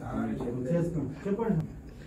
చేస్తాం చెప్పండి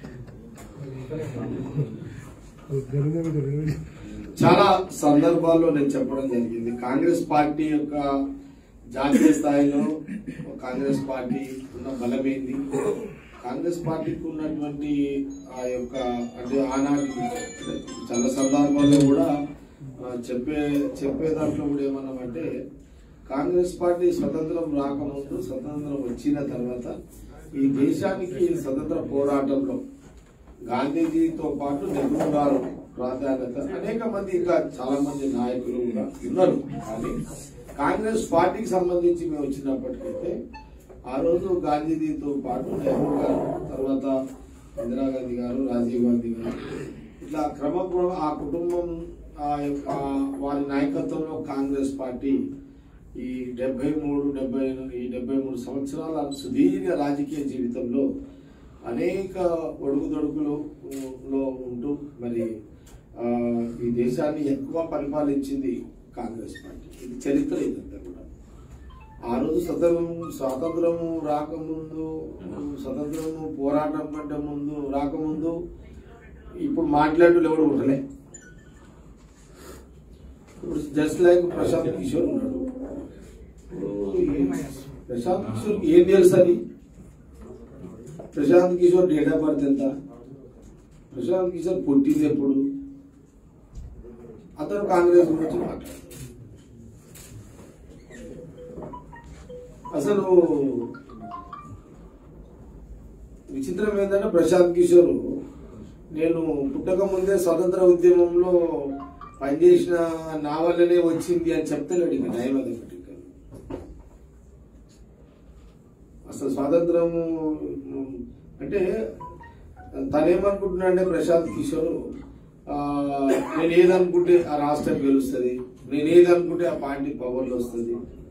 చాలా సందర్భాల్లో నేను చెప్పడం జరిగింది కాంగ్రెస్ పార్టీ యొక్క జాతీయ స్థాయిలో కాంగ్రెస్ పార్టీ ఉన్న బలమేంది కాంగ్రెస్ పార్టీకి ఉన్నటువంటి ఆ యొక్క అంటే ఆనాటి చాలా సందర్భాల్లో కూడా ఆ, చెప్పే చెప్పే దాంట్లో కూడా ఏమన్నామంటే కాంగ్రెస్ పార్టీ స్వతంత్రం రాకముందు స్వతంత్రం వచ్చిన తర్వాత ఈ దేశానికి స్వతంత్ర పోరాటంలో గాంధీజీతో పాటు నెహ్రూ గారు ప్రాధాన్యత అనేక మంది ఇంకా చాలా మంది నాయకులు కూడా ఉన్నారు కానీ కాంగ్రెస్ పార్టీకి సంబంధించి మేము వచ్చినప్పటికైతే ఆ రోజు గాంధీజీతో పాటు నెహ్రూ గారు తర్వాత ఇందిరాగాంధీ గారు రాజీవ్ గాంధీ గారు ఇట్లా క్రమక్రమ ఆ కుటుంబం ఆ యొక్క వారి నాయకత్వంలో కాంగ్రెస్ పార్టీ ఈ డెబ్బై మూడు డెబ్బై ఈ డెబ్బై మూడు సంవత్సరాల సుదీర్ఘ రాజకీయ జీవితంలో అనేక ఒడుగుదొడుకులు లో ఉంటూ మరి ఆ, ఈ దేశాన్ని ఎక్కువ పరిపాలించింది కాంగ్రెస్ పార్టీ ఇది చరిత్ర ఇదంతా కూడా ఆ రోజు స్వతంత్రం స్వాతంత్రము రాకముందు స్వతంత్రము పోరాటం కంటే ముందు రాకముందు ఇప్పుడు మాట్లాడు ఎవడు ఉండలే ఇప్పుడు జస్ట్ లైక్ ప్రశాంత్ కిషోర్ ఉన్నాడు ఇప్పుడు ఈ ప్రశాంత్ కిషోర్ ఏం తెలుసు అది Prashant Kishore date of birth ఎంత ప్రశాంత్ కిషోర్ పుట్టింది ఎప్పుడు అతను కాంగ్రెస్ గురించి మాట్లాడు అసలు విచిత్రం ఏంటంటే ప్రశాంత్ కిషోర్ నేను పుట్టక ముందే స్వతంత్ర ఉద్యమంలో పనిచేసిన నా వల్లనే వచ్చింది అని చెప్తలేడు ఇక నయం అదొకటి ఇక. అసలు స్వాతంత్రము ఉమ్, అంటే తనేమనుకుంటున్నాడంటే ప్రశాంత్ కిషోర్ ఆ, నేను ఏదనుకుంటే ఆ రాష్ట్రం గెలుస్తుంది నేను ఏదనుకుంటే ఆ పార్టీ పవర్లో వస్తుంది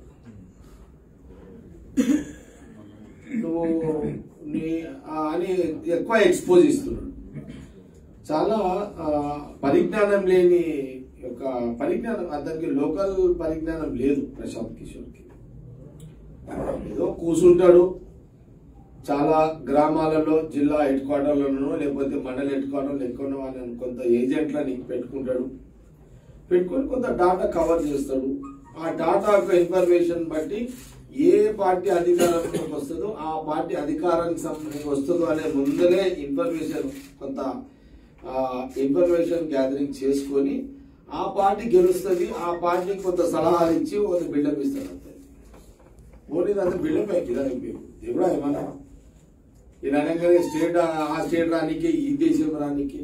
నువ్వు నీ ఆ అని ఎక్కువ ఎక్స్పోజ్ ఇస్తున్నాడు చాలా ఆ, పరిజ్ఞానం లేని యొక్క పరిజ్ఞానం అతనికి లోకల్ పరిజ్ఞానం లేదు ప్రశాంత్ కిషోర్కి ఏదో కూర్చుంటాడు చాలా గ్రామాలలో జిల్లా హెడ్ క్వార్టర్లను లేకపోతే మండల హెడ్ క్వార్టర్లు ఎక్కువ వాళ్ళని కొంత ఏజెంట్లని పెట్టుకుంటాడు పెట్టుకొని కొంత డాటా కవర్ చేస్తాడు ఆ డాటా యొక్క ఇన్ఫర్మేషన్ బట్టి ఏ పార్టీ అధికారంలోకి వస్తుందో ఆ పార్టీ అధికారానికి సంబంధించి వస్తుందో అనే ముందరే ఇన్ఫర్మేషన్ కొంత ఇన్ఫర్మేషన్ గ్యాదరింగ్ చేసుకొని ఆ పార్టీ గెలుస్తుంది ఆ పార్టీకి కొంత సలహాలు ఇచ్చి ఒక బిల్డప్ ఇస్తారు అంతే ఓన్లీ అంత బిల్డప్ అయిపోయింది దేవుడా ఏమన్నా ఇలా అనగానే స్టేట్ ఆ స్టేట్ రానికి ఈ దేశం రానికి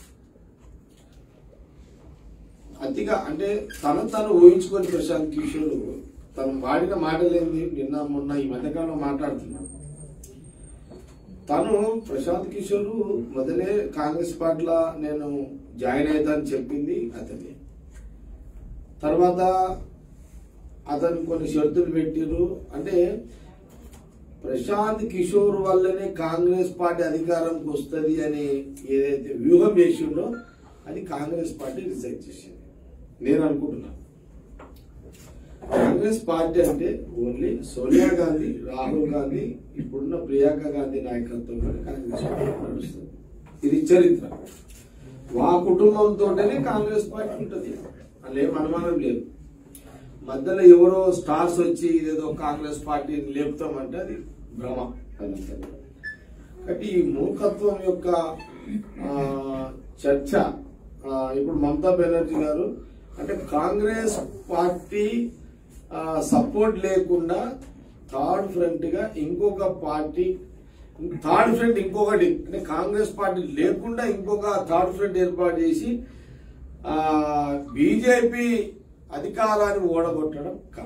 అతిగా అంటే తను తను ఊహించుకొని ప్రశాంత్ కిషోర్ తను వాడిన మాటలేంది నిన్న మొన్న ఈ మధ్యకాలంలో మాట్లాడుతున్నాడు తను ప్రశాంత్ కిషోర్ మొదలే కాంగ్రెస్ పార్టీలో నేను జాయిన్ అవుతాను చెప్పింది అతన్ని తర్వాత అతను కొన్ని షరతులు పెట్టిరు అంటే ప్రశాంత్ కిషోర్ వల్లనే కాంగ్రెస్ పార్టీ అధికారంకి వస్తుంది అని ఏదైతే వ్యూహం చేసిండో అది కాంగ్రెస్ పార్టీ రిజైన్ చేసింది నేను అనుకుంటున్నాను కాంగ్రెస్ పార్టీ అంటే ఓన్లీ సోనియా గాంధీ రాహుల్ గాంధీ ఇప్పుడున్న ప్రియాంక గాంధీ నాయకత్వంలో కాంగ్రెస్ పార్టీ నడుస్తుంది ఇది చరిత్ర వా కుటుంబంతోనే కాంగ్రెస్ పార్టీ ఉంటుంది అందులో ఏం అనుమానం లేదు మధ్యలో ఎవరో స్టార్స్ వచ్చి ఇదేదో కాంగ్రెస్ పార్టీని లేపుతామంటే అది భ్రమ అదంతా కూడా. కాబట్టి ఈ మూర్ఖత్వం యొక్క ఆ, చర్చ ఆ, ఇప్పుడు మమతా బెనర్జీ గారు అంటే కాంగ్రెస్ పార్టీ సపోర్ట్ లేకుండా థర్డ్ ఫ్రంట్ గా ఇంకొక పార్టీ థర్డ్ ఫ్రంట్ ఇంకొకటి అంటే కాంగ్రెస్ పార్టీ లేకుండా ఇంకొక థర్డ్ ఫ్రంట్ ఏర్పాటు చేసి బీజేపీ అధికారాన్ని ఓడగొట్టడం కళ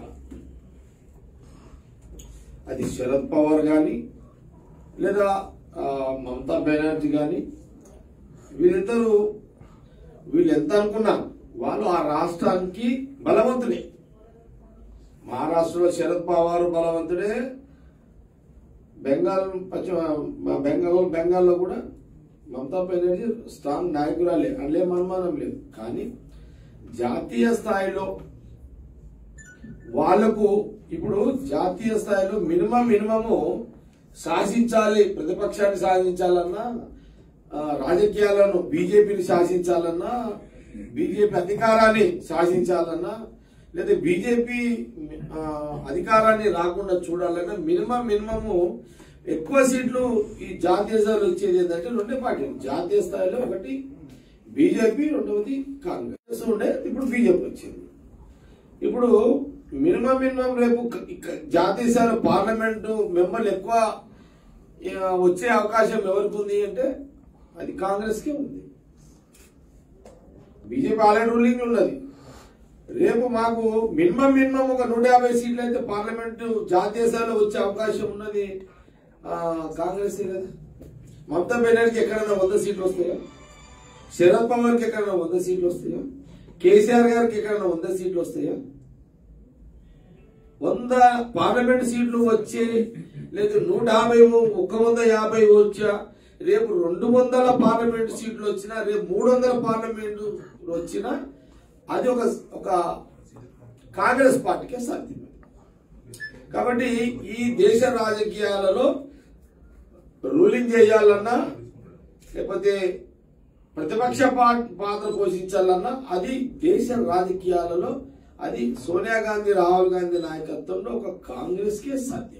అది శరద్ పవార్ కానీ లేదా ఆ, మమతా బెనర్జీ కానీ వీళ్ళిద్దరూ వీళ్ళు ఎంత అనుకున్నా వాళ్ళు ఆ రాష్ట్రానికి బలవంతుడే మహారాష్ట్రలో శరద్ పవార్ బలవంతుడే బెంగాల్ పశ్చిమ బెంగాల్ బెంగాల్లో కూడా మమతా బెనర్జీ స్ట్రాంగ్ నాయకురాలే అందులో అనుమానం లేదు కానీ జాతీయ స్థాయిలో వాళ్లకు ఇప్పుడు జాతీయ స్థాయిలో మినిమం మినిమము శాసించాలి ప్రతిపక్షాన్ని శాసించాలన్నా ఆ, రాజకీయాలను బీజేపీని శాసించాలన్నా బీజేపీ అధికారాన్ని శాసించాలన్నా లేదా బీజేపీ ఆ, అధికారాన్ని రాకుండా చూడాలన్నా మినిమం మినిమము ఎక్కువ సీట్లు ఈ జాతీయ స్థాయిలో వచ్చేది ఏంటంటే రెండే పార్టీలు జాతీయ స్థాయిలో ఒకటి బీజేపీ రెండవది కాంగ్రెస్ ఉండే ఇప్పుడు బీజేపీ వచ్చింది ఇప్పుడు మినిమం మినిమం రేపు క- ఇక- జాతీయ స్థాయిలో పార్లమెంటు మెంబర్లు ఎక్కువ ఆ, వచ్చే అవకాశం ఎవరికి ఉంది అంటే అది కాంగ్రెస్కే ఉంది బీజేపీ ఆల్రెడీ రూలింగ్ ఉన్నది రేపు మాకు మినిమం మినిమం ఒక నూట యాభై సీట్లు అయితే పార్లమెంటు జాతీయ స్థాయిలో వచ్చే అవకాశం ఉన్నది ఆ, కాంగ్రెస్ కదా మమతా బెనర్జీకి ఎక్కడైనా వంద సీట్లు వస్తాయా శరద్ పవార్కి ఎక్కడైనా వంద సీట్లు వస్తాయా కేసీఆర్ గారికి ఎక్కడైనా వంద సీట్లు వస్తాయా వంద పార్లమెంట్ సీట్లు వచ్చే లేదు నూట యాభై ఒక వంద యాభై వచ్చా రేపు రెండు వందల పార్లమెంట్ సీట్లు వచ్చినా రేపు మూడు వందల పార్లమెంట్ వచ్చినా అది ఒక ఒక కాంగ్రెస్ పార్టీకే సాధ్యమే కాబట్టి ఈ దేశ రాజకీయాలలో రూలింగ్ చేయాలన్నా లేకపోతే ప్రతిపక్ష పా- పాత్ర పోషించాలన్నా అది దేశ రాజకీయాలలో అది సోనియా గాంధీ రాహుల్ గాంధీ నాయకత్వంలో ఒక కాంగ్రెస్ కే సాధ్యం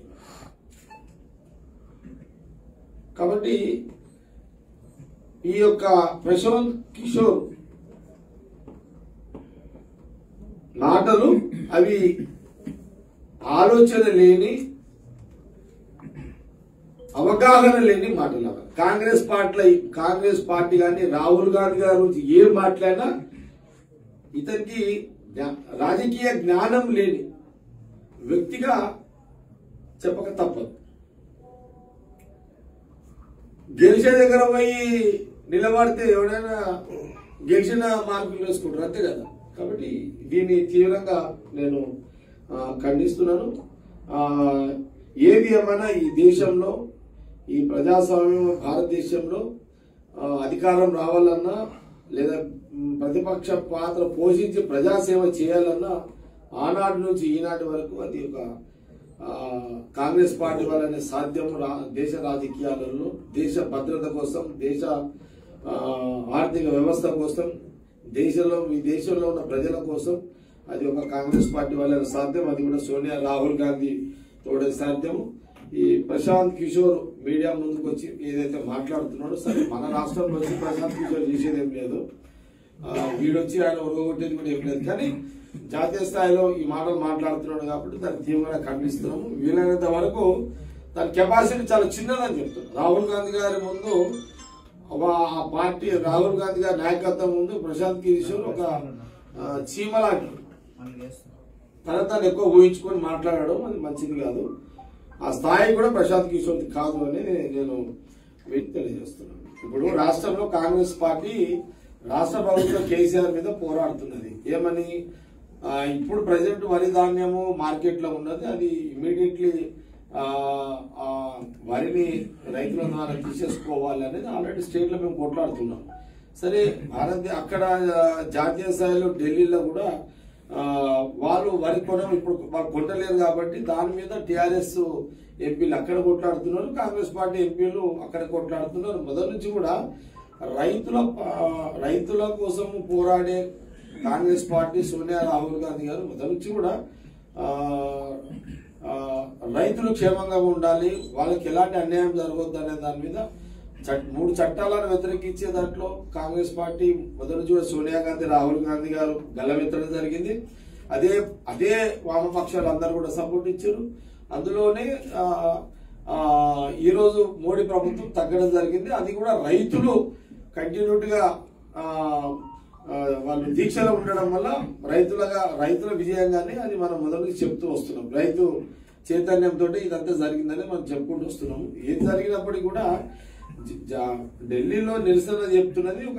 కాబట్టి ఈ యొక్క ప్రశాంత్ కిషోర్ మాటలు అవి ఆలోచన లేని అవగాహన లేని మాటలు అవి. కాంగ్రెస్ పార్టీ కాంగ్రెస్ పార్టీ కానీ రాహుల్ గాంధీ గారి గురించి ఏం మాట్లాడినా ఇతనికి జ్ఞా- రాజకీయ జ్ఞానం లేని వ్యక్తిగా చెప్పక తప్పదు గెలిచే దగ్గర పోయి నిలబడితే ఎవడైనా గెలిచిన మార్కులు వేసుకుంటారు అంతే కదా కాబట్టి దీన్ని తీవ్రంగా నేను ఆ, ఖండిస్తున్నాను ఆ, ఏది ఏమైనా ఈ దేశంలో ఈ ప్రజాస్వామ్యం భారతదేశంలో ఆ, అధికారం రావాలన్నా లేదా మ్, ప్రతిపక్ష పాత్ర పోషించి ప్రజాసేవ చేయాలన్నా ఆనాటి నుంచి ఈనాటి వరకు అది ఒక ఆ, కాంగ్రెస్ పార్టీ వల్లనే సాధ్యం రా- దేశ రాజకీయాలలో దేశ భద్రత కోసం దేశ ఆ, ఆర్థిక వ్యవస్థ కోసం దేశంలో ఈ దేశంలో ఉన్న ప్రజల కోసం అది ఒక కాంగ్రెస్ పార్టీ వల్లనే సాధ్యం అది కూడా సోనియా రాహుల్ గాంధీ తోడే సాధ్యం ఈ ప్రశాంత్ కిషోర్ మీడియా ముందుకు వచ్చి ఏదైతే మాట్లాడుతున్నాడో సరే మన రాష్ట్రంలో వచ్చి ప్రశాంత్ కిషోర్ చేసేది ఏం లేదు ఆ, వీడొచ్చి ఆయన ఉరగొట్టేది కూడా ఏం లేదు కానీ జాతీయ స్థాయిలో ఈ మాటలు మాట్లాడుతున్నాడు కాబట్టి దాన్ని తీవ్రంగా ఖండిస్తున్నాము వీలైనంత వరకు దాని కెపాసిటీ చాలా చిన్నదని చెప్తున్నాను రాహుల్ గాంధీ గారి ముందు ఒక ఆ పార్టీ రాహుల్ గాంధీ గారి నాయకత్వం ముందు ప్రశాంత్ కిషోర్ ఒక ఆ, చీమలాంటి తన తను ఎక్కువ ఊహించుకొని మాట్లాడడం అది మంచిది కాదు ఆ స్థాయి కూడా ప్రశాంత్ కిషోర్ కాదు అని నేను మీకు తెలియజేస్తున్నాను ఇప్పుడు రాష్ట్రంలో కాంగ్రెస్ పార్టీ రాష్ట్ర ప్రభుత్వం కేసీఆర్ మీద పోరాడుతున్నది ఏమని ఆ, ఇప్పుడు ప్రజెంట్ వరి ధాన్యము మార్కెట్ లో ఉన్నది అది ఇమీడియట్లీ వరిని రైతుల ద్వారా తీసేసుకోవాలి అనేది ఆల్రెడీ స్టేట్ లో మేము కొట్లాడుతున్నాం సరే భారత అక్కడ ఆ, జాతీయ స్థాయిలో ఢిల్లీలో కూడా ఆ, వాళ్ళు వరి కొనం ఇప్పుడు వాళ్ళు కొట్టలేరు కాబట్టి దాని మీద టిఆర్ఎస్ ఎంపీలు అక్కడ కొట్లాడుతున్నారు కాంగ్రెస్ పార్టీ ఎంపీలు అక్కడ కొట్లాడుతున్నారు మొదటి నుంచి కూడా రైతుల ఆ, రైతుల కోసం పోరాడే కాంగ్రెస్ పార్టీ సోనియా రాహుల్ గాంధీ గారు మొదటి నుంచి కూడా ఆ, ఆ, రైతులు క్షేమంగా ఉండాలి వాళ్ళకి ఎలాంటి అన్యాయం జరగొద్దు అనే దాని మీద చట్- మూడు చట్టాలను వ్యతిరేకించే దాంట్లో కాంగ్రెస్ పార్టీ మొదటి నుంచి కూడా సోనియా గాంధీ రాహుల్ గాంధీ గారు గల్లమెత్తడం జరిగింది అదే అదే వామపక్షాలు అందరూ కూడా సపోర్ట్ ఇచ్చారు అందులోనే ఆ, ఆ, ఈ రోజు మోడీ ప్రభుత్వం తగ్గడం జరిగింది అది కూడా రైతులు కంటిన్యూటీగా ఆ, ఆ, వాళ్ళు దీక్షలో ఉండడం వల్ల రైతులుగా రైతుల విజయంగానే అది మనం మొదటి నుంచి చెప్తూ వస్తున్నాం రైతు చైతన్యంతో ఇదంతా జరిగిందని మనం చెప్పుకుంటూ వస్తున్నాం ఏది జరిగినప్పటికీ కూడా జ- జ- ఢిల్లీలో నిరసన చెప్తున్నది ఒక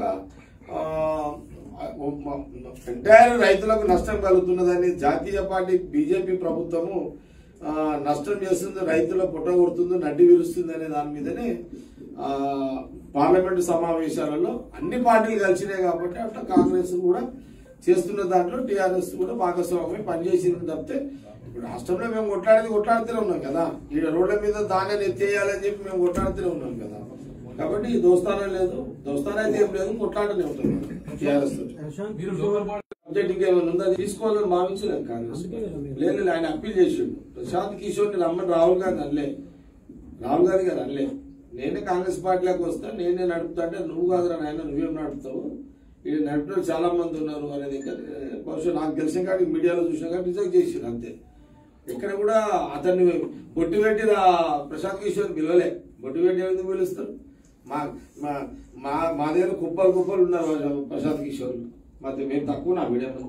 ఎంటైర్ రైతులకు నష్టం కలుగుతున్నదని జాతీయ పార్టీ బీజేపీ ప్రభుత్వము ఆ, నష్టం చేస్తుంది రైతుల పుట్ట కొడుతుంది నడ్డి విరుస్తుంది అనే దాని మీదనే ఆ, పార్లమెంటు సమావేశాలలో అన్ని పార్టీలు కలిసినాయి కాబట్టి అట్లా కాంగ్రెస్ కూడా చేస్తున్న దాంట్లో టిఆర్ఎస్ కూడా భాగస్వామ్యం పనిచేసింది తప్పితే ఇప్పుడు రాష్ట్రంలో మేము కొట్లాడేది కొట్లాడుతూనే ఉన్నాం కదా ఈ రోడ్ల మీద ధాన్యాన్ని ఎత్తేయాలని చెప్పి మేము కొట్లాడుతూనే ఉన్నాం కదా కాబట్టి ఈ దోస్తానే లేదు దోస్తానే అయితే ఏం లేదు కొట్లాడనే ఉంటుంది టీఆర్ఎస్ తోటి. మీరు లోకల్ బాడీ అప్డేట్ ఇంకేమైనా ఉందా అది తీసుకోవాలని భావించలేదు కాంగ్రెస్ లేదు లేదు, ఆయన అప్పీల్ చేసిండు ప్రశాంత్ కిషోర్ ని రమ్మని రాహుల్ గాంధీ అనలే రాహుల్ గాంధీ గారు అనలే నేనే కాంగ్రెస్ పార్టీలోకి వస్తా నేనే నడుపుతా అంటే నువ్వు కాదురా నాయన నువ్వేం నడుపుతావు ఇది నడిపిన చాలా మంది ఉన్నారు అనేది ఇంకా బహుశా నాకు తెలిసిన కాడికి మీడియాలో చూసిన కానీ రిజెక్ట్ చేసిండు అంతే ఇక్కడ కూడా అతన్ని బొట్టు పెట్టి రా- ప్రశాంత్ కిషోర్ పిలవలే బొట్టు పెట్టి ఎందుకు పిలుస్తారు మా మా మా మా దగ్గర కుప్పలు కుప్పలు ఉన్నారు ప్రశాంత్ కిషోర్ మరి మేము తక్కువ నా వీడియో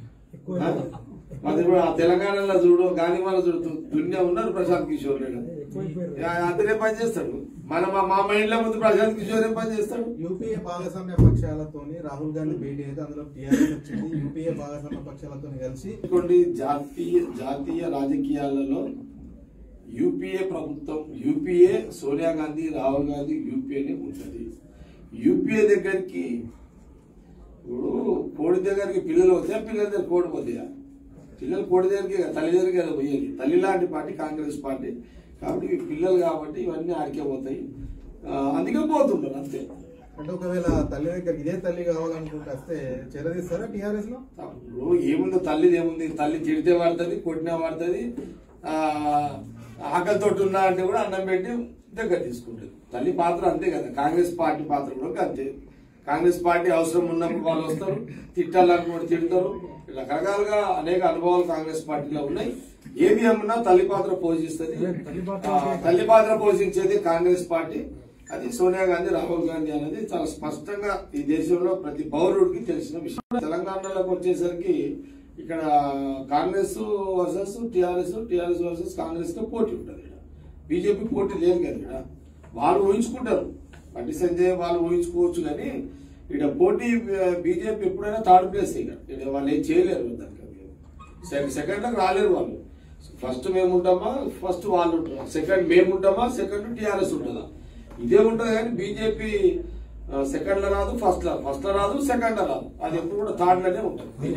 మాది కూడా ఆ తెలంగాణలో చూడు గాంధీమాల చూడు దున్య ఉన్నారు ప్రశాంత్ కిషోర్ రెడ్డి అతనే పని చేస్తాడు మన మా మా మైండ్ లో ముందు ప్రశాంత్ కిషోర్ ఏం పని చేస్తాడు యూపీఏ భాగస్వామ్య పక్షాలతోని రాహుల్ గాంధీ భేటీ అయితే అందులో టీఆర్ఎస్ వచ్చింది యూపీఏ భాగస్వామ్య పక్షాలతో కలిసి కొన్ని జాతీయ జాతీయ రాజకీయాలలో యూపీఏ ప్రభుత్వం యూపీఏ సోనియా గాంధీ రాహుల్ గాంధీ యూపీఏనే ఉంటుంది యూపీఏ దగ్గరికి ఇప్పుడు కోడి దగ్గరికి పిల్లలు వస్తాయా పిల్లల దగ్గర కోడి పోతాయా పిల్లలు కోడి దగ్గరికి కదా, తల్లి దగ్గరికి కదా పోయేది తల్లి లాంటి పార్టీ కాంగ్రెస్ పార్టీ కాబట్టి ఇవి పిల్లలు కాబట్టి ఇవన్నీ ఆడికే పోతాయి ఆ, అందుకే పోతుంటారు అంతే అంటే ఒకవేళ తల్లి దగ్గర ఇదే తల్లి కావాలనుకుంటే వస్తే చేరదీస్తారా టీఆర్ఎస్ లో ఇప్పుడు ఏముంది తల్లిది ఏముంది తల్లి తిడితే పడుతుంది కొట్టినా పడుతుంది ఆ, ఆకలితో ఉన్నా అంటే కూడా అన్నం పెట్టి దగ్గర తీసుకుంటుంది తల్లి పాత్ర అంతే కదా కాంగ్రెస్ పార్టీ పాత్ర కూడా అంతే కాంగ్రెస్ పార్టీ అవసరం ఉన్నప్పుడు వాళ్ళు వస్తారు తిట్టాలనుకుంటే తిడతారు ఇలా రకరకాలుగా అనేక అనుభవాలు కాంగ్రెస్ పార్టీలో ఉన్నాయి ఏది ఏమన్నా తల్లి పాత్ర పోషిస్తుంది ఆ, తల్లి పాత్ర పోషించేది కాంగ్రెస్ పార్టీ అది సోనియా గాంధీ రాహుల్ గాంధీ అనేది చాలా స్పష్టంగా ఈ దేశంలో ప్రతి పౌరుడికి తెలిసిన విషయం తెలంగాణలోకి వచ్చేసరికి ఇక్కడ Congress versus TRS TRS versus Congress తో పోటీ ఉంటుంది ఇక్కడ బీజేపీ పోటీ లేదు కదా ఇక్కడ వాళ్ళు ఊహించుకుంటారు బండి సంజయ్ వాళ్ళు ఊహించుకోవచ్చు కానీ ఇక్కడ పోటీ బీజేపీ ఎప్పుడైనా థర్డ్ ప్లేస్ ఇక ఇక్కడ వాళ్ళు ఏం చేయలేరు దానికి సెకండ్ లకు రాలేరు వాళ్ళు ఫస్ట్ మేము ఉంటామా ఫస్ట్ వాళ్ళు ఉంటారా సెకండ్ మేము ఉంటామా సెకండ్ టిఆర్ఎస్ ఉంటుందా ఇదే ఉంటుంది కానీ బీజేపీ సెకండ్ లో రాదు ఫస్ట్ లో ఫస్ట్ లో రాదు సెకండ్ లో రాదు అది ఎప్పుడు కూడా థర్డ్ లోనే ఉంటుంది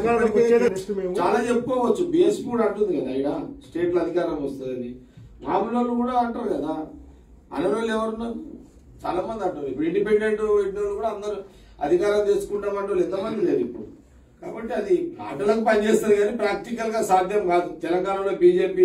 చాలా చెప్పుకోవచ్చు బిఎస్పీ కూడా అంటుంది కదా ఇక్కడ స్టేట్ లో అధికారం వస్తుందని మామూలు వాళ్ళు కూడా అంటారు కదా అనని వాళ్ళు ఎవరున్నారు చాలా మంది అంటారు ఇప్పుడు ఇండిపెండెంట్ వాళ్ళు కూడా అందరూ అధికారం తెచ్చుకుంటామంటే వాళ్ళు ఎంతమంది లేరు ఇప్పుడు కాబట్టి అది ఆటలకు పనిచేస్తుంది కానీ ప్రాక్టికల్ గా సాధ్యం కాదు తెలంగాణలో బీజేపీ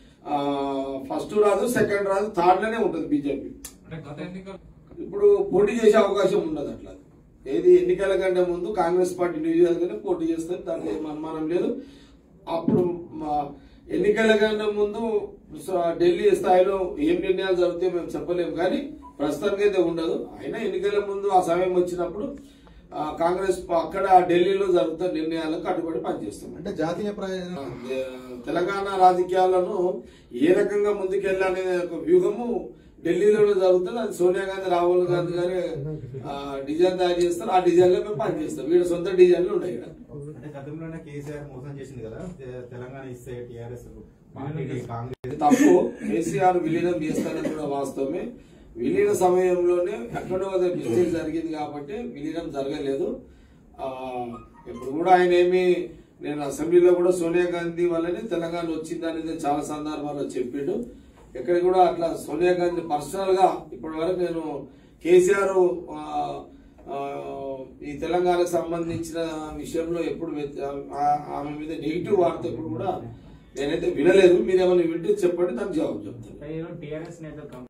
ఫస్ట్ రాదు సెకండ్ రాదు థర్డ్ లోనే ఉంటుంది బీజేపీ అంటే గత ఎన్నికలు ఇప్పుడు పోటీ చేసే అవకాశం ఉండదు అట్లా ఏది ఎన్నికల కంటే ముందు కాంగ్రెస్ పార్టీ ఇండివిజువల్ గానే పోటీ చేస్తారు దాంట్లో ఏం అనుమానం లేదు అప్పుడు మా ఎన్నికల కంటే ముందు స- ఢిల్లీ స్థాయిలో ఏం నిర్ణయాలు జరుగుతాయో మేము చెప్పలేము కానీ ప్రస్తుతానికి అయితే ఉండదు అయినా ఎన్నికల ముందు ఆ సమయం వచ్చినప్పుడు ఆ, కాంగ్రెస్ ప- అక్కడ ఢిల్లీలో జరుగుతున్న నిర్ణయాలకు కట్టుబడి పనిచేస్తాం అంటే జాతీయ ప్రయోజనం తెలంగాణ రాజకీయాలను ఏ రకంగా ముందుకెళ్ళాలనే ఒక వ్యూహము ఢిల్లీలో జరుగుతుంది అది సోనియా గాంధీ రాహుల్ గాంధీ గారు ఆ, డిజైన్ తయారు చేస్తారు ఆ డిజైన్ లో మేము పనిచేస్తాం వీళ్ళ సొంత డిజైన్లు ఉన్నాయి ఇక్కడ అంటే గతంలోనే కేసీఆర్ మోసం చేసింది కదా తె- తెలంగాణ ఇస్తే టీఆర్ఎస్ పార్టీకి కాంగ్రెస్ ఇది తప్పు కేసీఆర్ విలీనం చేస్తారని కూడా వాస్తవమే విలీన సమయంలోనే ఎక్కడో అదే మిస్టేక్ జరిగింది కాబట్టి విలీనం జరగలేదు ఆ, ఇప్పుడు కూడా ఆయన ఏమి నేను అసెంబ్లీలో కూడా సోనియా గాంధీ వల్లనే తెలంగాణ వచ్చింది అనేది చాలా సందర్భాల్లో చెప్పిండు ఎక్కడ కూడా అట్లా సోనియా గాంధీ పర్సనల్ గా ఇప్పటి వరకు నేను కేసీఆర్ ఆ, ఆ, ఈ తెలంగాణకు సంబంధించిన విషయంలో ఎప్పుడు వ్యతి- ఆ- ఆమె మీద నెగిటివ్ వార్త ఎప్పుడు కూడా నేనైతే వినలేదు మీరు ఏమైనా వింటే చెప్పండి దానికి జవాబు చెప్తాను టీఆర్ఎస్ నేతలు